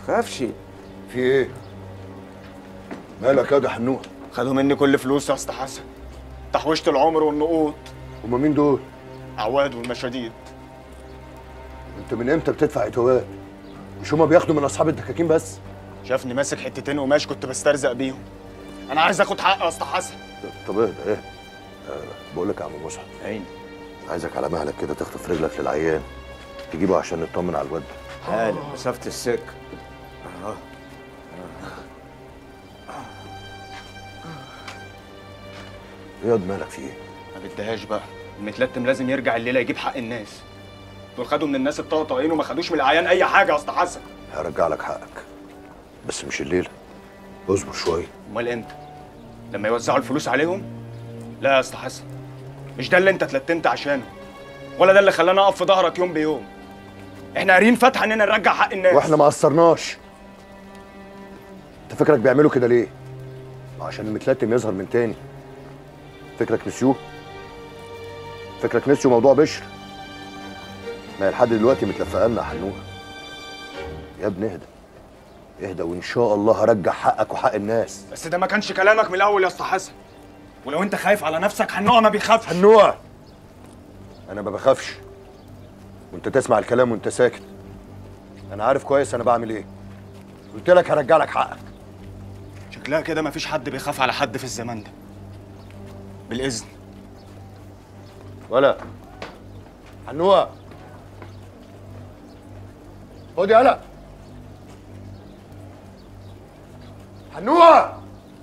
خافش في ايه؟ مالك يا ده حنوح؟ خدوا مني كل فلوس يا اسطى حسن تحويشة العمر والنقود هما مين دول؟ عواد والمشاديد انت من امتى بتدفع اتوات؟ مش هما بياخدوا من اصحاب الدكاكين بس؟ شافني ماسك حتتين قماش كنت بسترزق بيهم انا عايز اخد حقي يا اسطى حسن طب اهدى اهدى آه بقول لك يا عم مصعب عيني عايزك على مهلك كده تخطف رجلك للعيان تجيبه عشان نطمن على الواد هلا مسافة السكة ايه ياض مالك في ايه؟ ما بديهاش بقى المتلتم لازم يرجع الليله يجيب حق الناس دول خدوا من الناس الطقطقين وما خدوش من العيان اي حاجه يا اسطى حسن هرجع لك حقك بس مش الليله اصبر شويه امال امتى لما يوزعوا الفلوس عليهم لا يا اسطى حسن مش ده اللي انت اتلتمت عشانه ولا ده اللي خلانا اقف في ظهرك يوم بيوم احنا قاريين فاتحه اننا نرجع حق الناس واحنا ما قصرناش انت فكرك بيعملوا كده ليه؟ عشان المتلتم يظهر من تاني فكرك نسيوه؟ فكرك نسيوا موضوع بشر؟ ما هي لحد دلوقتي متلفقه لنا يا حنوه يا ابني اهدى اهدى وان شاء الله هرجع حقك وحق الناس بس ده ما كانش كلامك من الاول يا اسطى حسن ولو انت خايف على نفسك حنوقه ما بيخافش حنوه انا ما بخافش وانت تسمع الكلام وانت ساكت انا عارف كويس انا بعمل ايه قلت لك هرجع لك حقك شكلها كده ما فيش حد بيخاف على حد في الزمان ده بالاذن ولا حنوه خد يلا حنوه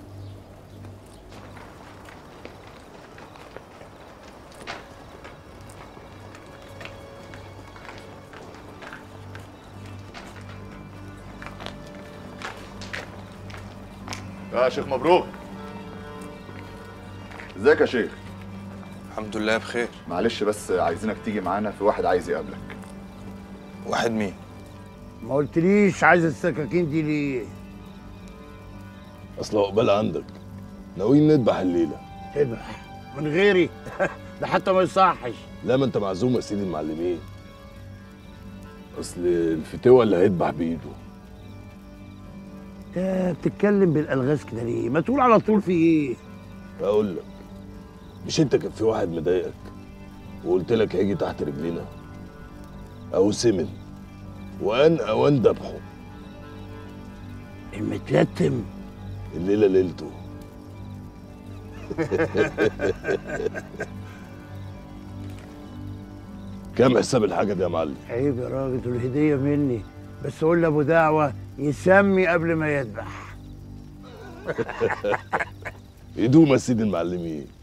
يا شيخ مبروك ازيك يا شيخ الحمد لله بخير معلش بس عايزينك تيجي معانا في واحد عايز يقابلك واحد مين ما قلتليش عايز السكاكين دي ليه؟ اصل عقبال عندك ناويين نذبح الليله تذبح من غيري ده حتى ما يصحش لا ما انت معزوم يا سيدي المعلمين اصل الفتوى اللي هيذبح بايده انت بتتكلم بالالغاز كده ليه؟ ما تقول على طول في ايه؟ اقول لك مش انت كان في واحد مضايقك وقلت لك هيجي تحت رجلينا او سمن وان اوان ذبحه المتلتم الليله ليلته كام حساب الحاجه دي يا معلم عيب يا راجل دول هديه مني بس قول لابو دعوه يسمي قبل ما يذبح يدوم يا سيدي المعلمين